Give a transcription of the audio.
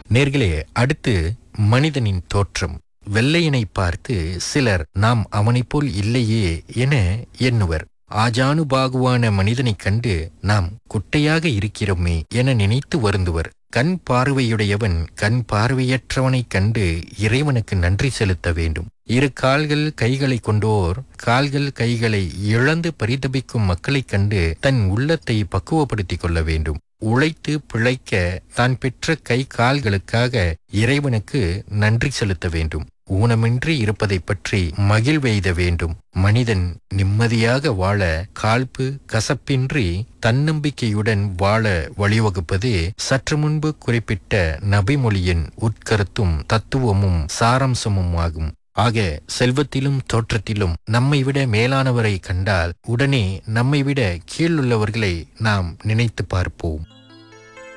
நேர்களே அடுத்து மனிதனின் தோற்றம் வெள்ளையனை பார்த்து சிலர் நாம் அவனைப் போல் இல்லையே என எண்ணுவர் ஆஜானுபாகுவான மனிதனைக் கண்டு நாம் குட்டையாக இருக்கிறோமே என நினைத்து வருந்துவர் கண் பார்வையுடையவன் கண் பார்வையற்றவனைக் கண்டு இறைவனுக்கு நன்றி செலுத்த வேண்டும் இரு கால்கள் கைகளை கொண்டோர் கால்கள் கைகளை இழந்து பரிதபிக்கும் மக்களைக் கண்டு தன் உள்ளத்தை பக்குவப்படுத்திக் கொள்ள வேண்டும் உழைத்து பிழைக்க தான் பெற்ற கை கால்களுக்காக இறைவனுக்கு நன்றி செலுத்த வேண்டும் ஊனமின்றி இருப்பதைப் பற்றி மகிழ்வெய்த வேண்டும் மனிதன் நிம்மதியாக வாழ காழ்ப்பு கசப்பின்றி தன்னம்பிக்கையுடன் வாழ வழிவகுப்பது சற்று முன்பு குறிப்பிட்ட நபிமொழியின் உட்கருத்தும் தத்துவமும் சாராம்சமும் ஆகும் ஆக செல்வத்திலும் தோற்றத்திலும் நம்மை விட மேலானவரை கண்டால் உடனே நம்மை விட கீழுள்ளவர்களை நாம் நினைத்து பார்ப்போம்